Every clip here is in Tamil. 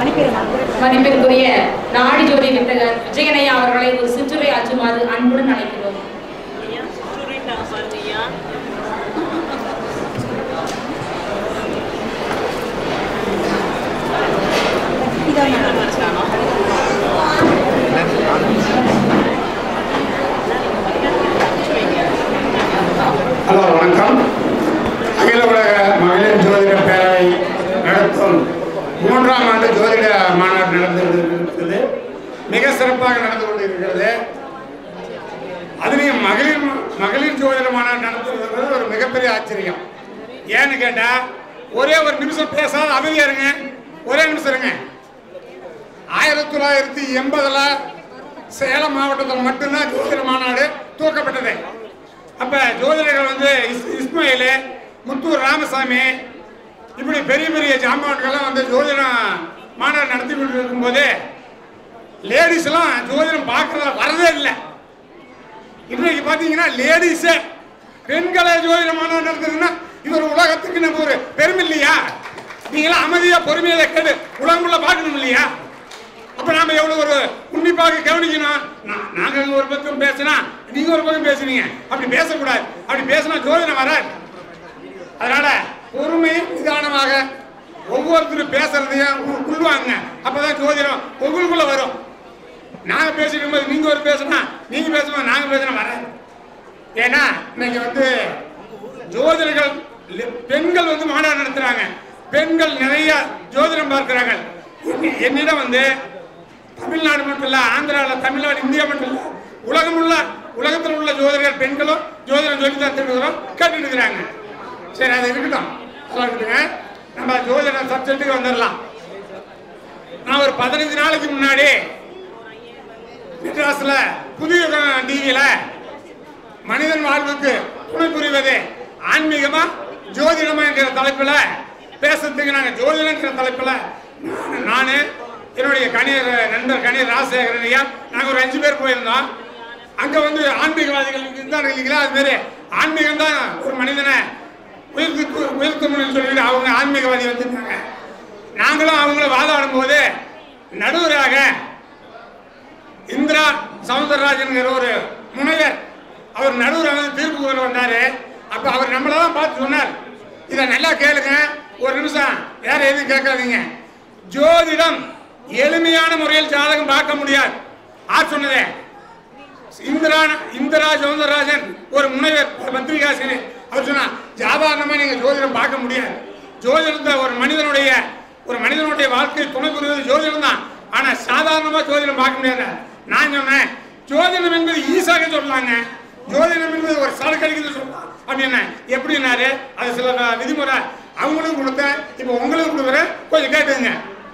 மதிப்பிற்குரிய நாடி ஜோதி வித்தகர் விஜயனையா அவர்களை ஒரு சிற்றுரை ஆற்றுமாறு அன்புடன் அழைக்கிறோம் ஹலோ வணக்கம் அகில உலக மகளிர் ஜோதிட பேரவை நடத்தும் மூன்றாம் ஆண்டு ஜோதிட மாநாடு நடந்து கொண்டிருக்கிறது மிக சிறப்பாக நடந்து கொண்டிருக்கிறது அதுலேயும் மகளிர் மகளிர் ஜோதிட மாநாடு நடத்துறது ஒரு மிகப்பெரிய ஆச்சரியம் ஏன்னு கேட்டா ஒரே ஒரு நிமிஷம் பேசாத அமைதியா இருங்க ஒரே நிமிஷம் இருங்க ஆயிரத்தி தொள்ளாயிரத்தி எண்பதுல சேலம் மாவட்டத்தில் மட்டும்தான் ஜோதிட மாநாடு துவக்கப்பட்டது அப்ப ஜோதிடர்கள் வந்து இஸ் இஸ்மாயில் முத்தூர் ராமசாமி இப்படி பெரிய பெரிய ஜாமான்கள்லாம் வந்து ஜோதிடம் மாநாடு நடத்தி கொண்டு இருக்கும்போது லேடிஸ் எல்லாம் ஜோதிடம் பார்க்கறத வரதே இல்லை இன்னைக்கு பார்த்தீங்கன்னா லேடிஸே பெண்களை ஜோதிட மாநாடு நடத்துதுன்னா இது ஒரு உலகத்துக்கு நம்ம ஒரு பெருமை இல்லையா நீங்களாம் அமைதியா பொறுமையில கேட்டு உலகமுள்ள பார்க்கணும் இல்லையா அப்ப நாம எவ்வளவு ஒரு உன்னிப்பாக கவனிக்கணும் நா- நாங்க ஒரு பக்கம் பேசினா நீங்க ஒரு பக்கம் பேசுறீங்க அப்படி பேசக்கூடாது அப்படி பேசினா ஜோதிடம் வராது அதனால பொறுமை நிதானமாக ஒவ்வொருத்தரும் பேசுறதையும் உள்- உள்வாங்க அப்பதான் ஜோதிடம் உங்களுக்குள்ள வரும் நாங்க பேசிட்டு இருக்கும்போது நீங்க ஒரு பேசுனா நீங்க பேசும்போது நாங்க பேசினா வராது ஏன்னா இன்னைக்கு வந்து ஜோதிடர்கள் லி- பெண்கள் வந்து மாநாடு நடத்துறாங்க பெண்கள் நிறைய ஜோதிடம் பார்க்கிறாங்க என்னி- என்னிடம் வந்து தமிழ்நாடு மட்டும் இல்ல ஆந்திராவில் தமிழ்நாடு இந்தியா மட்டும் இல்ல உலகம் உள்ள உலகத்தில் உள்ள ஜோதிடர்கள் பெண்களும் ஜோதிடம் சொல்லி தான் திருக்கிறோம் கேட்டுட்டு இருக்கிறாங்க சரி அது இருக்கட்டும் அதெல்லாம் இருக்கட்டுங்க நம்ம ஜோதிட சப்ஜெக்ட்டுக்கு வந்துடலாம் நான் ஒரு பதினஞ்சு நாளைக்கு முன்னாடி மெட்ராஸ்ல புதிய டிவியில மனிதன் வாழ்வுக்கு துணை புரிவது ஆன்மீகமா ஜோதிடமா என்கிற தலைப்புல பேசுறதுக்கு நாங்க ஜோதிடங்கிற தலைப்புல நானு- நானு என்னுடைய கணியர் நண்பர் கணியர் ராஜசேகரன் ஐயா நாங்க ஒரு அஞ்சு பேர் போயிருந்தோம் அங்க வந்து ஆன்மீகவாதிகள் இருந்தாங்க இல்லைங்களா அது மாதிரி ஆன்மீகம் தான் ஒரு மனிதனை உயர்த்து உயர்த்த முடியும்னு சொல்லிட்டு அவங்க ஆன்மீகவாதி வந்திருந்தாங்க நாங்களும் அவங்கள வாதாடும் போது நடுவராக இந்திரா சவுந்தரராஜன்கிற ஒரு முனைவர் அவர் நடுவர் வந்து தீர்ப்பு கூற வந்தாரு அப்ப அவர் நம்மளதான் பார்த்து சொன்னார் இதை நல்லா கேளுங்க ஒரு நிமிஷம் வேற எதுவும் கேட்காதீங்க ஜோதிடம் எளிமையான முறையில் ஜாதகம் பார்க்க முடியாது ஆர் சொன்னதே இந்திரா இந்திரா சவுந்தரராஜன் ஒரு முனைவர் பத்திரிகாசினி அவர் சொன்னா சாதாரணமா நீங்க ஜோதிடம் பார்க்க முடியாது ஜோதிடத்தை ஒரு மனிதனுடைய ஒரு மனிதனுடைய வாழ்க்கை துணை புரிவது ஜோதிடம் தான் ஆனா சாதாரணமா ஜோதிடம் பார்க்க முடியாது நான் சொன்னேன் ஜோதிடம் என்பது ஈஸாக சொல்லலாங்க ஜோதிடம் என்பது ஒரு சரக்கடிக்கிறது சொல்லலாம் அப்படின்னா எப்படின்னாரு அது சில விதிமுறை அவங்களும் கொடுத்தேன் இப்போ உங்களுக்கு கொடுக்குறேன் கொஞ்சம் கேட்டுங்க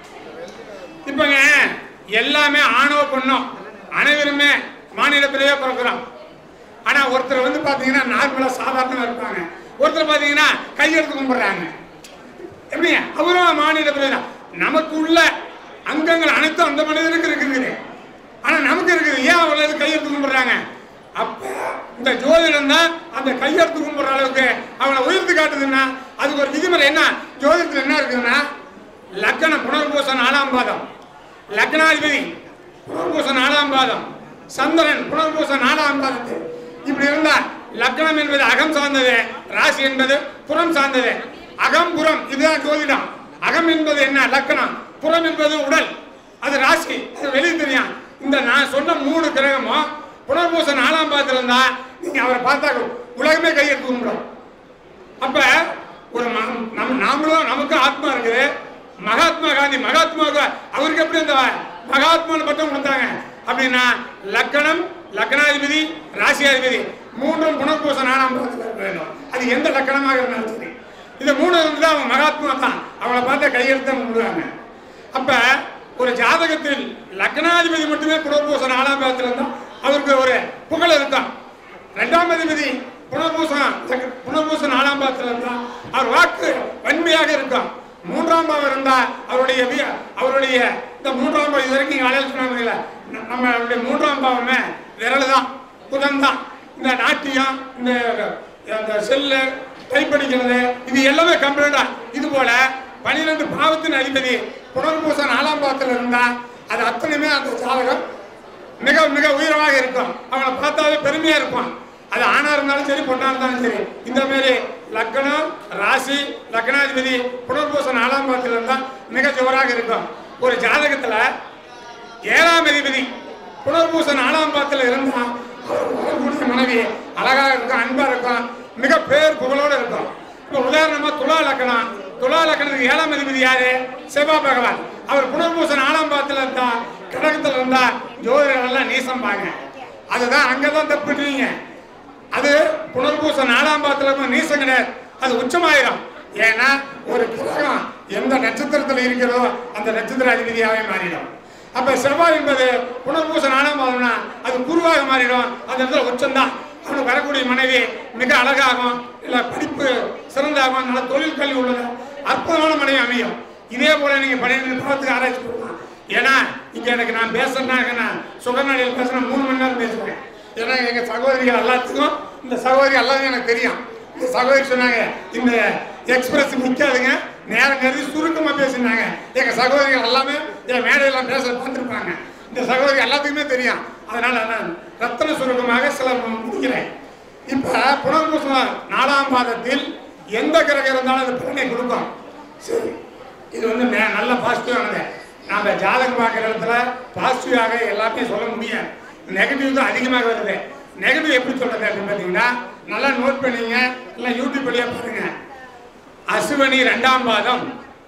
இப்பங்க எல்லாமே ஆணவ பொண்ணும் அனைவருமே மாநில பிரிவே பிறக்கிறோம் ஆனா ஒருத்தர் வந்து பாத்தீங்கன்னா நார்மலா சாதாரணமா இருப்பாங்க ஒருத்தர் பாத்தீங்கன்னா கையெடுத்து கும்பிடுறாங்க எப்படி அவரும் மாநில பிரிவு தான் நமக்கு உள்ள அங்கங்கள் அனைத்தும் அந்த மனிதனுக்கு இருக்குது ஆனா நமக்கு இருக்குது ஏன் அவ்வளவு கையெடுத்து கும்பிடுறாங்க அப்ப இந்த ஜோதிடம் தான் அந்த கையெடுத்து கும்பிடுற அளவுக்கு அவனை உயர்த்து காட்டுதுன்னா அதுக்கு ஒரு விதிமுறை என்ன ஜோதிடத்தில் என்ன இருக்குதுன்னா லக்கண புனர்பூச நாலாம் பாதம் லக்னாதிபதி புனர்பூச நாலாம் பாதம் சந்திரன் புனர்பூச நாலாம் பாதத்து இப்படி இருந்தா லக்னம் என்பது அகம் சார்ந்தது ராசி என்பது புறம் சார்ந்தது அகம் புறம் இதுதான் ஜோதிடம் அகம் என்பது என்ன லக்னம் புறம் என்பது உடல் அது ராசி அது வெளியே தெரியும் இந்த நான் சொன்ன மூணு கிரகமும் புனர்பூச நாலாம் பாதத்துல இருந்தா நீங்க அவரை பார்த்தா உலகமே கையெடுத்து கும்பிடும் அப்ப ஒரு ம- நம் நாமளும் நமக்கு ஆத்மா இருக்குது மகாத்மா காந்தி மகாத்மாவுக்கு அவருக்கு எப்படி அந்த மகாத்மான பட்டம் கொடுத்தாங்க அப்படின்னா லக்கணம் லக்னாதிபதி ராசியாதிபதி மூன்றும் குணப்பூச நாலாம் பாதத்துல இருக்க வேண்டும் அது எந்த லக்கணமாக இருந்தாலும் சரி இது மூணு இருந்து அவங்க மகாத்மா தான் அவங்கள பார்த்தா கையெழுத்து கும்பிடுவாங்க அப்ப ஒரு ஜாதகத்தில் லக்னாதிபதி மட்டுமே குணப்பூச நாலாம் பாதத்துல இருந்தா அவருக்கு ஒரு புகழ் இருக்கும் ரெண்டாம் அதிபதி புனர்பூசம் புனர்பூசம் நாலாம் பாவத்தில் இருந்தா அவர் வாக்கு வன்மையாக இருக்கும் மூன்றாம் பாவம் இருந்தா அவருடைய வி- அவருடைய இந்த மூன்றாம் பாவம் இது வரைக்கும் நீங்க அலையல் சொன்னாங்க இல்ல ந- நம்மளுடைய மூன்றாம் பாவமே விரல் தான் புதன் தான் இந்த நாட்டியம் இந்த அந்த செல்லு டைப்படிக்கிறது இது எல்லாமே கம்ப்ளீட்டா இது போல பனிரெண்டு பாவத்தின் அதிபதி புனர்பூச நாலாம் பாவம் பாவத்தில் இருந்தா அது அத்தனையுமே அந்த ஜாதகம் மிக மிக உயரமாக இருக்கும் அவனை பார்த்தாலே பெருமையா இருப்பான் அது ஆணா இருந்தாலும் சரி பொண்ணா இருந்தாலும் சரி இந்த மாதிரி லக்னம் ராசி லக்னாதிபதி புனர்பூச நாலாம் பாவத்தில் இருந்தா மிக ஜோராக இருக்கும் ஒரு ஜாதகத்துல ஏழாம் அதிபதி புனர்பூச நாலாம் பாவத்தில் இருந்தா அவர் வரக்கூடிய மனைவி அழகா இருக்கும் அன்பா இருக்கும் மிக பேர் புகழோட இருக்கும் இப்போ உதாரணமா துலா லக்கணம் துலா லக்கணத்துக்கு ஏழாம் அதிபதி யாரு செவ்வாய் பகவான் அவர் புனர்பூச நாலாம் பாவத்தில் இருந்தா கடகத்தில் இருந்தா ஜோதிடர்கள் எல்லாம் நீசம் பாங்க அதுதான் அங்கதான் தப்புட்டீங்க அது புனர்பூச நாலாம் பாவத்தில் இருக்கும் நீசம் கிடையாது அது உச்சமாயிரும் ஏன்னா ஒரு கிரகம் எந்த நட்சத்திரத்தில் இருக்கிறதோ அந்த நட்சத்திர அதிபதியாகவே மாறிடும் அப்ப செவ்வாய் என்பது புனர்பூச நாலாம் பாவம்னா அது குருவாக மாறிடும் அந்த இடத்துல உச்சம்தான் அவனுக்கு வரக்கூடிய மனைவி மிக அழகாகும் இல்ல படிப்பு சிறந்தாகும் நல்ல தொழில் கல்வி உள்ளது அற்புதமான மனைவி அமையும் இதே போல நீங்க பன்னிரெண்டு பாவத்துக்கு ஆராய்ச்சி பண்ணலாம் ஏன்னா இங்க எனக்கு நான் பேசுறேன்னா நான் சுகநாடியில் பேசுறேன் மூணு மணி நேரம் பேசுவேன் ஏன்னா எங்க சகோதரிகள் எல்லாத்துக்கும் இந்த சகோதரி எல்லாமே எனக்கு தெரியும் இந்த சகோதரி சொன்னாங்க இந்த எக்ஸ்பிரஸ் நிக்காதுங்க நேரம் கருதி சுருக்கமா பேசினாங்க எங்க சகோதரிகள் எல்லாமே என் மேடையில பேச பார்த்துருப்பாங்க இந்த சகோதரி எல்லாத்துக்குமே தெரியும் அதனால நான் ரத்தன சுருக்கமாக சில முடிக்கிறேன் இப்ப புனர்பூசம் நாலாம் பாதத்தில் எந்த கிரகம் இருந்தாலும் அது பலனை கொடுக்கும் சரி இது வந்து நே- நல்ல பாசிட்டிவானது நாம ஜாதகம் பார்க்குற இடத்துல பாசிட்டிவாக எல்லாத்தையும் சொல்ல முடியாது நெகட்டிவ் தான் அதிகமாக வருது நெகட்டிவ் எப்படி சொல்றது அப்படின்னு பார்த்தீங்கன்னா நல்லா நோட் பண்ணிங்க இல்லை யூடியூப் வழியா பாருங்க அசுவனி ரெண்டாம் பாதம்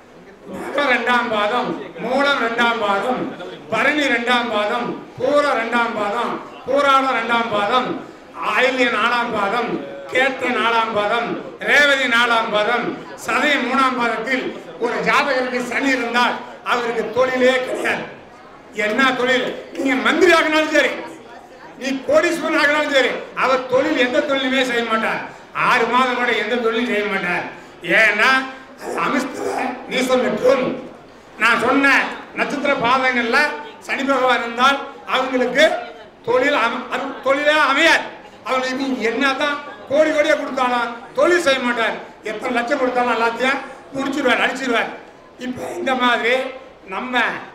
மகம் ரெண்டாம் பாதம் மூலம் ரெண்டாம் பாதம் பரணி ரெண்டாம் பாதம் பூர ரெண்டாம் பாதம் பூராடம் ரெண்டாம் பாதம் ஆயில்ய நாலாம் பாதம் கேட்ட நாலாம் பாதம் ரேவதி நாலாம் பாதம் சதய மூணாம் பாதத்தில் ஒரு ஜாதகருக்கு சனி இருந்தால் அவருக்கு தொழிலே கிடையாது என்ன தொழில் நீங்க மந்திரி ஆகினாலும் சரி நீ கோடீஸ்வரன் ஆகினாலும் சரி அவர் தொழில் எந்த தொழிலுமே செய்ய மாட்டார் ஆறு மாதம் கூட எந்த தொழிலும் செய்ய மாட்டார் ஏன்னா அது அமிஸ்திர நீசம் பெற்றும் நான் சொன்ன நட்சத்திர பாதங்கள்ல சனி பகவான் இருந்தால் அவங்களுக்கு தொழில் அம- அது தொழிலே அமையாது அவங்களுக்கு நீ என்னதான் கோடி கோடியா கொடுத்தாலும் தொழில் செய்ய மாட்டார் எத்தனை லட்சம் கொடுத்தாலும் எல்லாத்தையும் முடிச்சிருவார் அடிச்சிருவார் இப்போ இந்த மாதிரி நம்ம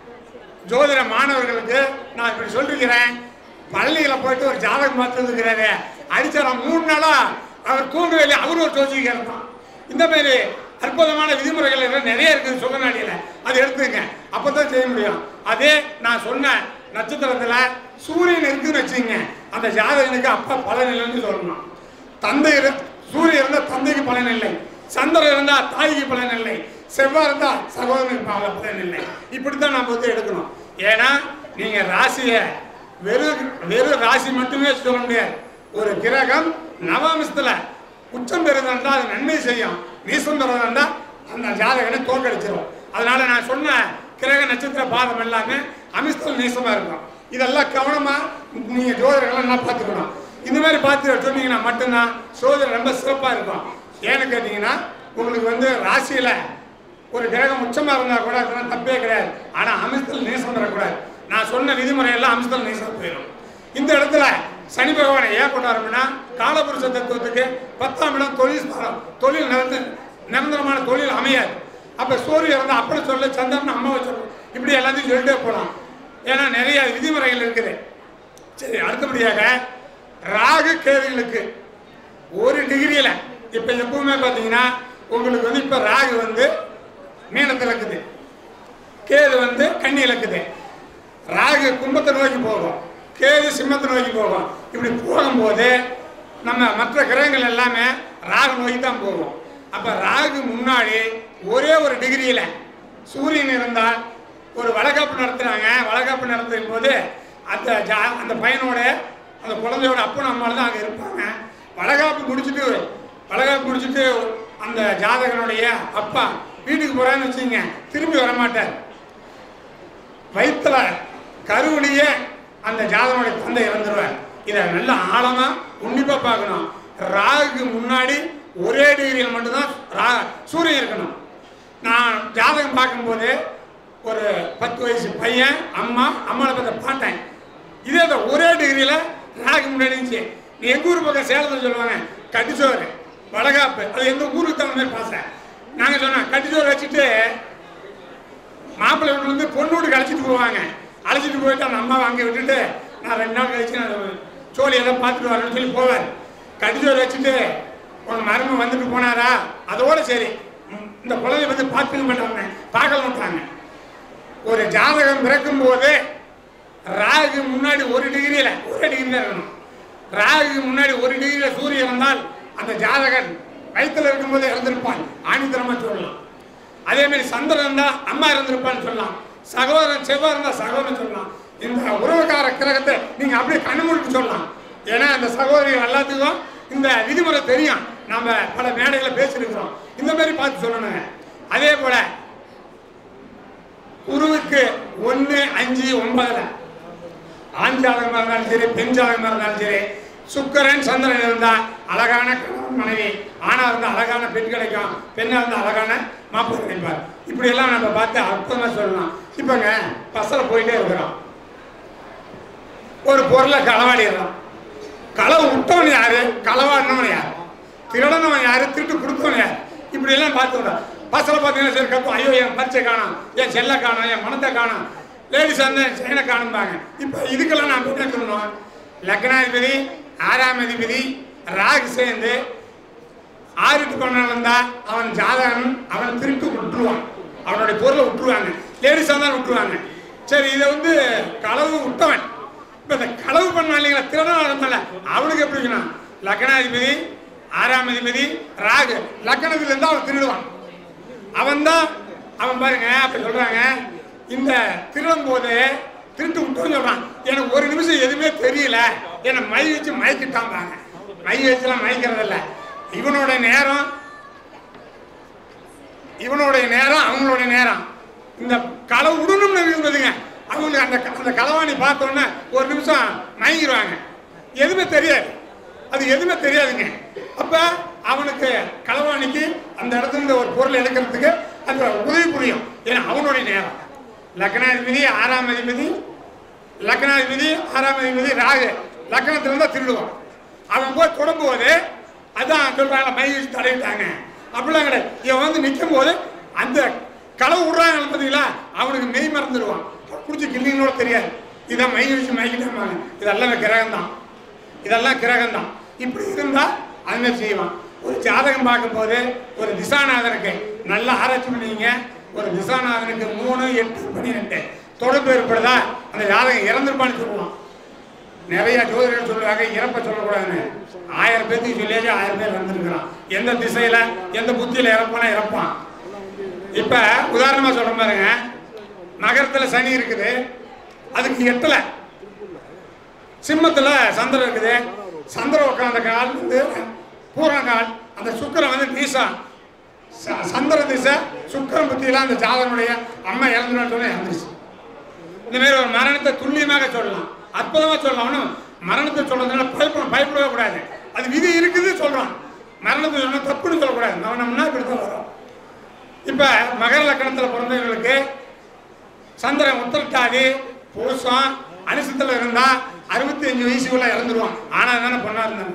ஜோதிட மாணவர்களுக்கு நான் இப்படி சொல்லிருக்கிறேன் பள்ளியில் போயிட்டு ஒரு ஜாதகம் பார்த்துருக்கிறாரு அடிச்சாரா மூணு நாளா அவர் தூங்கவே இல்லை அவரு ஒரு ஜோசிக்காரர் தான் இந்த மாதிரி அற்புதமான விதிமுறைகள் எல்லாம் நிறைய இருக்குது சுகநாடியில் அதை எடுத்துங்க அப்போ தான் செய்ய முடியும் அதே நான் சொன்ன நட்சத்திரத்தில் சூரியன் இருக்குன்னு வச்சுங்க அந்த ஜாதகனுக்கு அப்பா பலன் இல்லைன்னு சொல்லணும் தந்தை இரு- சூரியன் இருந்தால் தந்தைக்கு பலன் இல்லை சந்திரன் இருந்தால் தாய்க்கு பலன் இல்லை செவ்வாய் இருந்தால் சகோதரனுக்கு பல- பலன் இல்லை இப்படித்தான் நம்ம வந்து எடுக்கணும் ஏன்னா நீங்க ராசியை வெறும் வெறும் ராசி மட்டுமே சொல்ல முடியாது ஒரு கிரகம் நவாம்சத்துல உச்சம் பெறுதா அது நன்மை செய்யும் நீசம் பெறுதா அந்த ஜாதகனை தோற்கடிச்சிடும் அதனால நான் சொன்ன கிரக நட்சத்திர பாதம் எல்லாமே அமிஸ்தல் நீசமா இருக்கும் இதெல்லாம் கவனமா நீங்க ஜோதிடர்கள் என்ன பார்த்துக்கணும் இந்த மாதிரி பார்த்து சொன்னீங்கன்னா மட்டும்தான் சோதனை ரொம்ப சிறப்பா இருக்கும் ஏன்னு கேட்டீங்கன்னா உங்களுக்கு வந்து ராசியில ஒரு கிரகம் உச்சமா இருந்தா கூட அதெல்லாம் தப்பே கிடையாது ஆனா அமிஸ்தல் நீசம் வரக்கூடாது நான் சொன்ன விதிமுறை எல்லாம் அமிஸ்தல் நீசம் போயிடும் இந்த இடத்துல சனி பகவானை ஏன் கொண்டாடுறோம்னா காலபுருஷ தத்துவத்துக்கு பத்தாம் இடம் தொழில் ஸ்தானம் தொழில் நிரந்தர நிரந்தரமான தொழில் அமையாது அப்ப சூரியன் இருந்தால் அப்படி சொல்ல சந்திரன் அம்மாவை சொல்ல இப்படி எல்லாத்தையும் சொல்லிட்டே போகலாம் ஏன்னா நிறைய விதிமுறைகள் இருக்குது சரி அடுத்தபடியாக ராகு கேதுகளுக்கு ஒரு டிகிரியில் இப்போ எப்பவுமே பார்த்தீங்கன்னா உங்களுக்கு வந்து இப்போ ராகு வந்து மீனத்தில் இருக்குது கேது வந்து கண்ணியில் இருக்குது ராகு கும்பத்தை நோக்கி போகும் கேது சிம்மத்தை நோக்கி போகும் இப்படி போகும்போது நம்ம மற்ற கிரகங்கள் எல்லாமே ராகு நோக்கி தான் போகும் அப்போ ராகு முன்னாடி ஒரே ஒரு டிகிரியில் சூரியன் இருந்தால் ஒரு வளகாப்பு நடத்துகிறாங்க வளகாப்பு நடத்தும் போது அந்த ஜா அந்த பையனோட அந்த குழந்தையோட அப்பனும் அம்மாவும் தான் அங்கே இருப்பாங்க வளகாப்பு முடிச்சுட்டு வளகாப்பு முடிச்சுட்டு அந்த ஜாதகனுடைய அப்பா வீட்டுக்கு போகிறான்னு வச்சுங்க திரும்பி வர மாட்டார் வயிற்றுல கருவிலேயே அந்த ஜாதகனுடைய தந்தை இறந்துருவார் இதை நல்ல ஆழமா உன்னிப்பா பார்க்கணும் ராகுக்கு முன்னாடி ஒரே டிகிரியில் மட்டும்தான் ரா சூரியன் இருக்கணும் நான் ஜாதகம் பார்க்கும்போது ஒரு பத்து வயசு பையன் அம்மா அம்மாவை பார்த்த பார்த்தேன் இதே தான் ஒரே டிகிரியில் ராகு முன்னாடி இருந்துச்சு நீ எங்கள் ஊர் பக்கம் சேலத்தில் சொல்லுவாங்க கட்டிச்சோறு வளகாப்பு அது எந்த ஊருக்கு தகுந்த மாதிரி பாச நாங்கள் சொன்னோம் கட்டிச்சோறு வச்சுட்டு மாப்பிள்ளை வீட்டுல இருந்து பொண்ணு வீட்டுக்கு அழைச்சிட்டு போவாங்க அழைச்சிட்டு போயிட்டு அந்த அம்மாவை அங்கே விட்டுட்டு நான் ரெண்டு நாள் கழிச்சு நான் சோழி எல்லாம் பார்த்துட்டு வரேன்னு சொல்லி போவார் கடிச்சோறு வச்சுட்டு உங்க மரும வந்துட்டு போனாரா அதோட சரி ம், இந்த குழந்தைய வந்து பார்த்துக்க மாட்டாங்க பார்க்க மாட்டாங்க ஒரு ஜாதகம் பிறக்கும் போது ராகு முன்னாடி ஒரு டிகிரியில ஒரு டிகிரி தான் இருக்கணும் ராகு முன்னாடி ஒரு டிகிரியில சூரியன் வந்தால் அந்த ஜாதகன் வயித்துல இருக்கும்போது இறந்திருப்பான் ஆணித்தரமா சொல்லலாம் அதே மாதிரி சந்திரன் இருந்தா அம்மா இருந்திருப்பான்னு சொல்லலாம் சகோதரன் செவ்வாய் இருந்தா சகோதரன் சொல்லலாம் இந்த உறவுக்கார கிரகத்தை நீங்க அப்படியே கண்ணு சொல்லலாம் ஏன்னா இந்த சகோதரிகள் எல்லாத்துக்கும் இந்த விதிமுறை தெரியும் நம்ம பல மேடைகளை பேசியிருக்கிறோம் இந்த மாதிரி பார்த்து சொல்லணுங்க அதே போல குருவுக்கு ஒன்று அஞ்சு ஒன்பதுல ஆண் ஜாதகமாக இருந்தாலும் சரி பெண் ஜாதகமாக இருந்தாலும் சரி சுக்கரன் சந்திரன் இருந்தா அழகான கணவன் மனைவி ஆணா இருந்தா அழகான பெண் கிடைக்கும் பெண்ணா இருந்தா அழகான மாப்பிள்ளை கிடைப்பார் இப்படி எல்லாம் நம்ம பார்த்து அர்த்தமா சொல்லலாம் இப்பங்க பஸ்ஸில் போயிட்டே இருக்கிறோம் ஒரு பொருளை களவாடிடுறோம் களவு விட்டவன் யாரு களவாடினவன் யாரு திருடனவன் யாரு திருட்டு கொடுத்தவன் யாரு இப்படி எல்லாம் பார்த்துக்கிறோம் பஸ்ஸில் பார்த்தீங்கன்னா சரி கத்தும் ஐயோ என் பரிச்சை காணும் என் செல்லை காணும் என் மனத்தை காணும் லேடிஸ் வந்து செயினை காணும்பாங்க இப்போ இதுக்கெல்லாம் நான் என்ன சொல்லணும் லக்னாதிபதி ஆறாம் அதிபதி ராகு சேர்ந்து ஆறுக்கு கொண்டாந்து வந்தா அவன் ஜாதகன் அவன் திருட்டு விட்டுருவான் அவனுடைய பொருளை விட்டுருவாங்க லேடிஸாக இருந்தாலும் விட்டுருவாங்க சரி இதை வந்து களவு விட்டவன் இப்போ இந்த களவு பண்ணான் இல்லைங்களா திருடன் இருந்தால அவனுக்கு எப்படி இருக்கணும் லக்னாதிபதி ஆறாம் அதிபதி ராகு லக்னத்துல இருந்தா அவன் திருடுவான் அவன் தான் அவன் பாருங்க அப்படி சொல்றாங்க இந்த திருடும் போது திருட்டு விட்டோன்னு சொல்றான் எனக்கு ஒரு நிமிஷம் எதுவுமே தெரியல என்னை மை வச்சு மயக்கிட்டான் பாங்க மை வச்சுலாம் மயக்கிறது இல்ல இவனோட நேரம் இவனுடைய நேரம் அவங்களுடைய நேரம் இந்த களை விடணும்னு இருந்ததுங்க அவங்களுக்கு அந்த அந்த களவாணி பார்த்தோன்னே ஒரு நிமிஷம் மயங்கிடுவாங்க எதுவுமே தெரியாது அது எதுவுமே தெரியாதுங்க அப்ப அவனுக்கு களவாணிக்கு அந்த இடத்துல இருந்து ஒரு பொருள் எடுக்கிறதுக்கு அது உதவி புரியும் ஏன்னா அவனுடைய நேரம் லக்னாதிபதி ஆறாம் அதிபதி லக்னாதிபதி ஆறாம் அதிபதி ராகு லக்னத்துல இருந்தா திருடுவான் அவன் போய் தொடும்போது அதான் சொல்றாங்க மை வச்சு தடவிட்டாங்க அப்படிலாம் கிடையாது இவன் வந்து நிற்கும் போது அந்த களவு விடுறாங்க பார்த்தீங்களா அவனுக்கு மெய் மறந்துடுவான் குடிச்சு கிள்ளிங்களோட தெரியாது இதான் மை வச்சு மயக்கிட்டாங்க இதெல்லாம் கிரகம் தான் இதெல்லாம் கிரகம் தான் இப்படி இருந்தா அது மாதிரி செய்வான் ஒரு ஜாதகம் பார்க்கும்போது ஒரு திசாநாதனுக்கு நல்லா ஆராய்ச்சி பண்ணுவீங்க ஒரு திசாநாதனுக்கு மூணு எட்டு பன்னிரெண்டு தொடர்பு ஏற்படுதா அந்த ஜாதகம் இறந்துருப்பான்னு சொல்லுவான் நிறைய ஜோதிடர்கள் சொல்லுவாங்க இறப்ப சொல்லக்கூடாதுன்னு ஆயிரம் பேர்த்துக்கு சொல்லியாச்சு ஆயிரம் பேர் இறந்துருக்கிறான் எந்த திசையில எந்த புத்தியில இறப்பானா இறப்பான் இப்ப உதாரணமா சொல்ற பாருங்க நகரத்துல சனி இருக்குது அதுக்கு எட்டுல சிம்மத்துல சந்திரன் இருக்குது சந்திரன் உட்கார்ந்த கால் வந்து பூரணகால் அந்த சுக்கிரன் வந்து நீசா ச- சந்திர திசை சுக்கிரன் புத்தியில அந்த ஜாதகனுடைய அம்மா இறந்துடும் சொல்லி இறந்துருச்சு இந்த மாதிரி ஒரு மரணத்தை துல்லியமாக சொல்லலாம் அற்புதமா சொல்லலாம் ஒன்றும் மரணத்தை சொல்றதுனால பயப்பட பயப்படவே கூடாது அது விதி இருக்குது சொல்றான் மரணத்தை சொன்னா தப்புன்னு சொல்லக்கூடாது மரணம்னா இப்படி தான் வரும் இப்ப மகர லக்கணத்துல பிறந்தவங்களுக்கு சந்திரன் உத்திரட்டாதி பூசம் அனுசத்துல இருந்தா அறுபத்தி அஞ்சு வயசுக்குள்ள இறந்துருவான் ஆனா தானே பொண்ணா இருந்தாங்க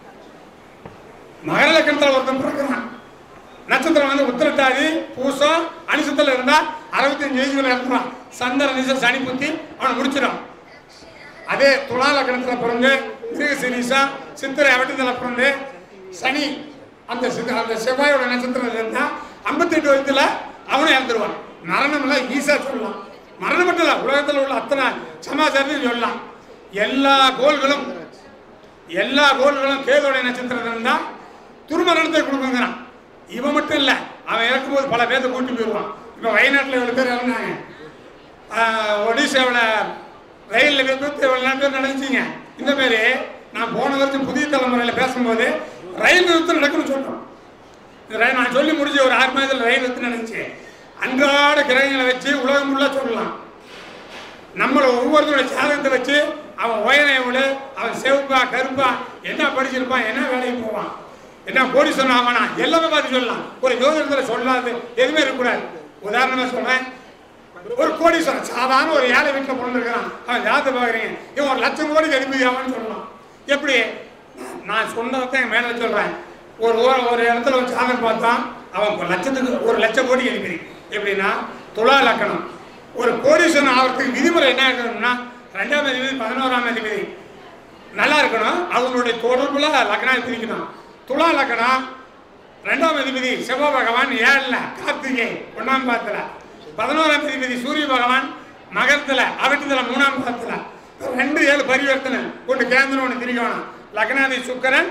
மகர லக்கணத்துல ஒருத்தன் பிறக்கிறான் நட்சத்திரம் வந்து உத்திரட்டாதி பூசம் அனுசத்துல இருந்தா அறுபத்தஞ்சு வயசுக்குள்ள இறந்துருவான் சந்திரன் நிச சனி புத்தி அவனை முடிச்சிடும் அதே துலா லக்கணத்துல பிறந்து மிருக சிரீசா சித்திரை அவட்டத்துல பிறந்து சனி அந்த சித்த- அந்த செவ்வாயோட நட்சத்திரம் இருந்தா ஐம்பத்தெட்டு வயசுல அவனும் இறந்துருவான் மரணம் எல்லாம் ஈஸியா சொல்லலாம் மரணம் மட்டும் இல்ல உலகத்துல உள்ள அத்தனை சமாச்சாரத்தையும் சொல்லலாம் எல்லா கோள்களும் எல்லா கோள்களும் கேதோட நட்சத்திரம் இருந்தா துருமரணத்தை கொடுக்குங்கிறான் இவன் மட்டும் இல்ல அவன் இறக்கும்போது பல பேர்த்த கூட்டி போயிடுவான் இப்ப வயநாட்டுல இவ்வளவு பேர் இறந்தாங்க ஆஹ் ஒடிசாவில் ரயிலில் விபத்து எவ்வளோ பேர் நடந்துச்சிங்க இந்த மாதிரி நான் போன வருஷம் புதிய தலைமுறையில் பேசும்போது ரயில் விபத்து நடக்குன்னு சொல்றோம் இந்த ரயில் நான் சொல்லி முடிஞ்ச ஒரு ஆறு மாதத்தில் ரயில் விபத்து நடந்துச்சு அன்றாட கிரகங்களை வச்சு உலகம் ஃபுல்லாக சொல்லலாம் நம்மளை ஒவ்வொருத்தரோட ஜாதகத்தை வச்சு அவன் உயரம் எவ்வளோ அவன் செவப்பா கருப்பா என்ன படிச்சிருப்பான் என்ன வேலைக்கு போவான் என்ன கோடீஸ்வரன் ஆவானா எல்லாமே பார்த்து சொல்லலாம் ஒரு ஜோதிடத்தில் சொல்லாது எதுவுமே இருக்கக்கூடாது உதாரணமாக சொல்றேன் ஒரு கோடீஸ்வரன் சாதாரண ஒரு ஏழை வீட்டில் பிறந்திருக்கிறான் அவன் ஜாதகத்தை பார்க்குறீங்க இவன் ஒரு லட்சம் கோடிக்கு அதிபதி ஆவான்னு சொல்லலாம் எப்படி நான் சொன்னதை தான் மேலே சொல்கிறேன் ஒரு ஊர- ஒரு இடத்துல ஒரு ஜாதகம் பார்த்தான் அவன் ஒரு லட்சத்துக்கு ஒரு லட்சம் கோடிக்கு அதிபதி எப்படின்னா துலா லக்கணம் ஒரு கோடீஸ்வரன் ஆகிறதுக்கு விதிமுறை என்ன இருக்கணும்னா ரெண்டாம் அதிபதி பதினோராம் அதிபதி நல்லா இருக்கணும் அவங்களுடைய தொடர்புல லக்னம் பிரிக்கணும் துலா லக்னம் ரெண்டாம் அதிபதி செவ்வாய் பகவான் ஏழுல கார்த்திகை ஒன்றாம் பாதத்துல பதினோராம் அதிபதி சூரிய பகவான் மகரத்துல அவட்டத்துல மூணாம் பாதத்துல ரெண்டு ஏழு பரிவர்த்தனை ஒன்று கேந்திரம் ஒன்று திரிகோணம் லக்னாதி சுக்கரன்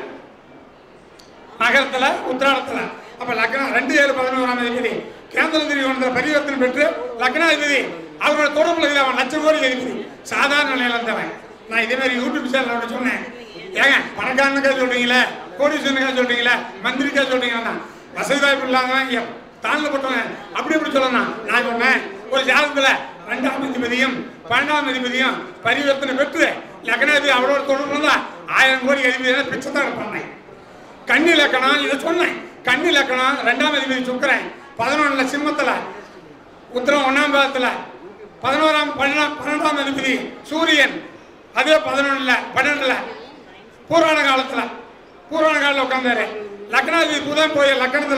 நகரத்துல உத்திராடத்துல அப்ப லக்னம் ரெண்டு ஏழு பதினோராம் அதிபதி கேந்திர திரிகோணத்தில் பரிவர்த்தனை பெற்று லக்னாதிபதி அவரோட தொடர்புல இல்லை அவன் லட்சம் கோடி அதிபதி சாதாரண நிலையில இருந்தவன் நான் இதே மாதிரி யூடியூப் சேனல் சொன்னேன் ஏங்க பணக்காரனுக்கா சொல்றீங்களே கோடீஸ்வரனுக்கா சொல்றீங்களே மந்திரிக்கா சொல்றீங்களா வசதி வாய்ப்பு இல்லாதவன் எப்- தாழ்ந்தப்பட்டவன் அப்படி எப்படி சொல்லணும் நான் சொன்னேன் ஒரு ஜாதகத்துல ரெண்டாம் அதிபதியும் பன்னெண்டாம் அதிபதியும் பரிவர்த்தனை பெற்று லக்னாதிபதி அவரோட தொடர்பு தான் ஆயிரம் கோடி அதிபதி பிச்சை தான் பண்ணேன் கன்னி லக்கணம் இதை சொன்னேன் கன்னி லக்கணம் ரெண்டாம் அதிபதி சுக்கரன் பதினொன்னுல சிம்மத்துல உத்தரம் ஒன்னாம் பாதத்துல பதினோராம் பன்னெண்டாம் பன்னெண்டாம் அதிபதி சூரியன் அதே பதினொன்னுல பன்னெண்டுல பூராண காலத்துல பூராண காலத்துல உட்கார்ந்தாரு லக்னாதிபதி புதன் போய் லக்கணத்துல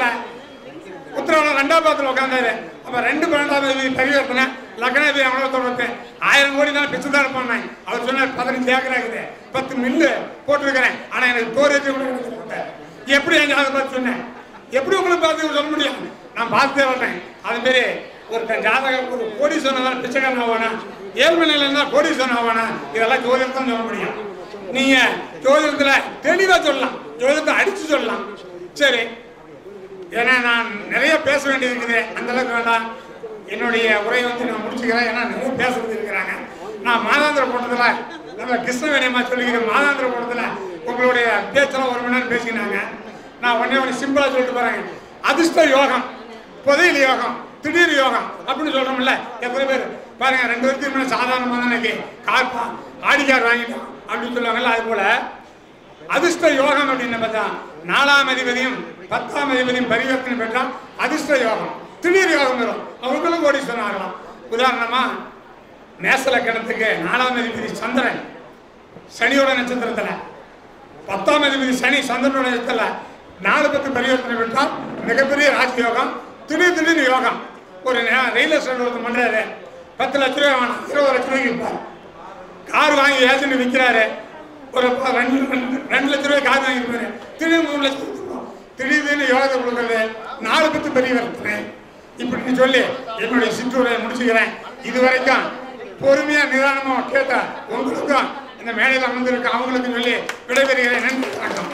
உத்தரவாதம் ரெண்டாம் பாதத்துல உட்கார்ந்தாரு அப்ப ரெண்டு பன்னெண்டாம் தேதி பரிவர்த்தனை லக்னாதிபதி அவனோட தொடர்பு ஆயிரம் கோடி தான் பிச்சு தான் இருப்பான் அவர் சொன்னார் பதினஞ்சு ஏக்கர் ஆகுது பத்து மில்லு போட்டிருக்கிறேன் ஆனா எனக்கு ஸ்டோரேஜ் கூட கிடைக்கல. எப்படி என் ஜாதகம் பார்த்து சொன்னேன் எப்படி உங்களுக்கு பார்த்து சொல்ல முடியும் நான் பார்த்தே வர்றேன் அது மாரி ஒரு தன் ஜாதகம் ஒரு கோடீஸ்வரன் தான் பிச்சைக்காரன் ஆவானா ஏழ்மை நிலையில இருந்தா கோடீஸ்வரன் ஆவானா இதெல்லாம் ஜோதிடம் தான் சொல்ல முடியும் நீங்க ஜோதிடத்துல தெளிவா சொல்லலாம் ஜோதிடத்தை அடிச்சு சொல்லலாம் சரி ஏன்னா நான் நிறைய பேச வேண்டியது இருக்குது அந்த அளவுக்கு வேண்டாம் என்னுடைய உரையை வந்து நான் முடிச்சுக்கிறேன் ஏன்னா நிறைய பேசுறது இருக்கிறாங்க நான் மாதாந்திர கூட்டத்தில் நம்ம கிருஷ்ணவேணியம்மா சொல்லிக்கிறேன் மாதாந்திர கூட்டத்தில் உங்களுடைய பேச்செல்லாம் ஒரு மணி நேரம் பேசினாங்க நான் உடனே ஒன்று சிம்பிளாக சொல்லிட்டு போகிறேங்க அதிர்ஷ்ட யோகம் புதையல் யோகம் திடீர் யோகம் அப்படின்னு சொல்கிறோம்ல எத்தனை பேர் பாருங்க ரெண்டு வருஷத்துக்கு முன்னாடி சாதாரணமாக தான் எனக்கு கார் பா- ஆடி கார் வாங்கிட்டோம் அப்படின்னு சொல்லுவாங்கல்ல அது போல அதிர்ஷ்ட யோகம் அப்படின்னு பார்த்தா நாலாம் அதிபதியும் பத்தாம் அதிபதியும் பரிவர்த்தனை பெற்றால் அதிர்ஷ்ட யோகம் திடீர் யோகம் வரும் அவங்களும் கோடீஸ்வரன் ஆகலாம் உதாரணமா மேச லக்கணத்துக்கு நாலாம் அதிபதி சந்திரன் சனியோட நட்சத்திரத்துல பத்தாம் அதிபதி சனி சந்திரனோட நட்சத்திரத்துல நாலு பத்து பரிவர்த்தனை பெற்றால் மிகப்பெரிய ராசி யோகம் திடீர் திடீர்னு யோகம் ஒரு நே- ரயில் எஸ்டேட் ஒருத்தர் பண்றாரு பத்து லட்ச ரூபாய் வேணாம் இருபது லட்ச ரூபாய்க்கு விற்பார் கார் வாங்கி ஏஜென்ட் விற்கிறாரு ஒரு ப- ரெண்டு ரெண்டு- ரெண்டு லட்ச ரூபாய் கார் வாங்கிருப்பாரு திடீர்னு மூணு லட்சம் கொடுக்கணும். திடீர்னு யோகத்தை கொடுக்குறது நாலு பத்து பரிவர்த்தனை இப்படின்னு சொல்லி என்னுடைய சிற்றுரையை முடிச்சுக்கிறேன் இது வரைக்கும் பொறுமையா நிதானமா கேட்ட உங்களுக்கும் இந்த மேடையில் அமர்ந்திருக்க அவங்களுக்கும் சொல்லி விடைபெறுகிறேன் நன்றி வணக்கம்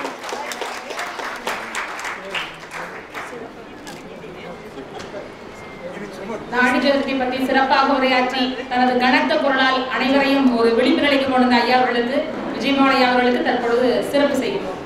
நாடி ஜோதிடத்தை பற்றி சிறப்பாக உரையாற்றி தனது கனத்த குரலால் அனைவரையும் ஒரு விழிப்பு நிலைக்கு கொண்டு வந்த ஐயா அவர்களுக்கு விஜயமோகன் ஐயா அவர்களுக்கு தற்பொழுது சிறப்பு செய்கிறோம்